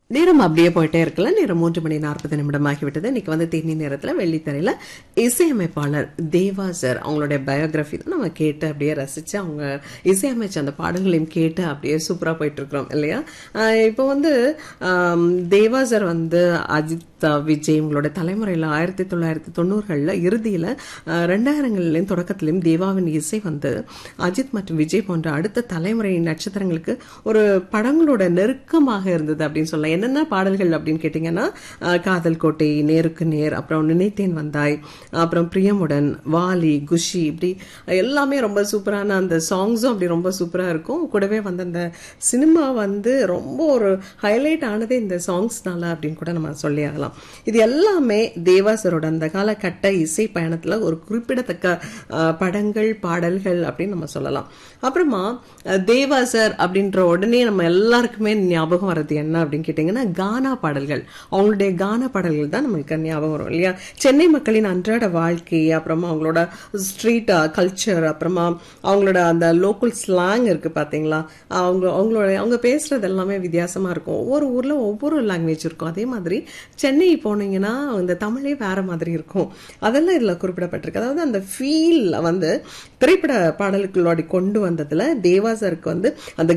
நேரம் அப்படியே போயிட்டே இருக்கல நேரம் மூன்று மணி நாற்பது நிமிடம் ஆகிவிட்டது இன்னைக்கு வந்து தேனி நேரத்துல வெள்ளித்தரையில இசையமைப்பாளர் தேவா சார் அவங்களுடைய பயோகிராஃபி தான் நம்ம கேட்டு அப்படியே ரசிச்சு அவங்க இசையமைச்ச அந்த பாடல்களையும் கேட்டு அப்படியே சூப்பரா போயிட்டு இருக்கிறோம் இல்லையா ஆஹ் இப்போ வந்து ஆம், தேவா சார் வந்து அஜித் விஜய் உங்களோட தலைமுறையில் ஆயிரத்தி தொள்ளாயிரத்தி தொண்ணூறுகளில் இறுதியில் ரெண்டாயிரங்கள்லையும் தொடக்கத்திலையும் தேவாவின் இசை வந்து அஜித் மற்றும் விஜய் போன்ற அடுத்த தலைமுறை நட்சத்திரங்களுக்கு ஒரு படங்களோட நெருக்கமாக இருந்தது அப்படின்னு சொல்லலாம் என்னென்ன பாடல்கள் அப்படின்னு கேட்டிங்கன்னா அஹ், காதல் கோட்டை நேருக்கு நேர் அப்புறம் நினைத்தேன் வந்தாய் அப்புறம் பிரியமுடன் வாலி குஷி இப்படி எல்லாமே ரொம்ப சூப்பரான அந்த சாங்ஸும் அப்படி ரொம்ப சூப்பராக இருக்கும் கூடவே வந்து அந்த சினிமா வந்து ரொம்ப ஒரு ஹைலைட் ஆனதே இந்த சாங்ஸ்னால அப்படின்னு கூட நம்ம சொல்லி ஆகலாம் இது எல்லாமே தேவாசரோட அந்த காலகட்ட இசை பயணத்துல ஒரு குறிப்பிடத்தக்க அஹ், படங்கள் பாடல்கள் அப்படின்னு நம்ம சொல்லலாம் அப்புறமா அஹ், தேவாசர் அப்படின்ற உடனே நம்ம எல்லாருக்குமே ஞாபகம் வர்றது என்ன அப்படின்னு கேட்டிங்கன்னா கானா பாடல்கள் அவங்களுடைய கானா பாடல்கள் தான் நமக்கு ஞாபகம் வரும் இல்லையா சென்னை மக்களின் அன்றாட வாழ்க்கை அப்புறமா அவங்களோட ஸ்ட்ரீட் கல்ச்சர் அப்புறமா அவங்களோட அந்த லோக்கல் ஸ்லாங் இருக்கு பாத்தீங்களா அவங்க அவங்களோட அவங்க பேசுறது எல்லாமே வித்தியாசமா இருக்கும் ஒவ்வொரு ஊர்ல ஒவ்வொரு லாங்குவேஜ் இருக்கும் அதே மாதிரி சென்னை போனீங்கன்னா இந்த தமிழே வேற மாதிரி இருக்கும் அதெல்லாம் இதுல குறிப்பிடப்பட்டிருக்கு அதாவது அந்த ஃபீல் வந்து திரைப்பட பாடல்களோட கொண்டு வந்ததுல தேவாசருக்கு வந்து அந்த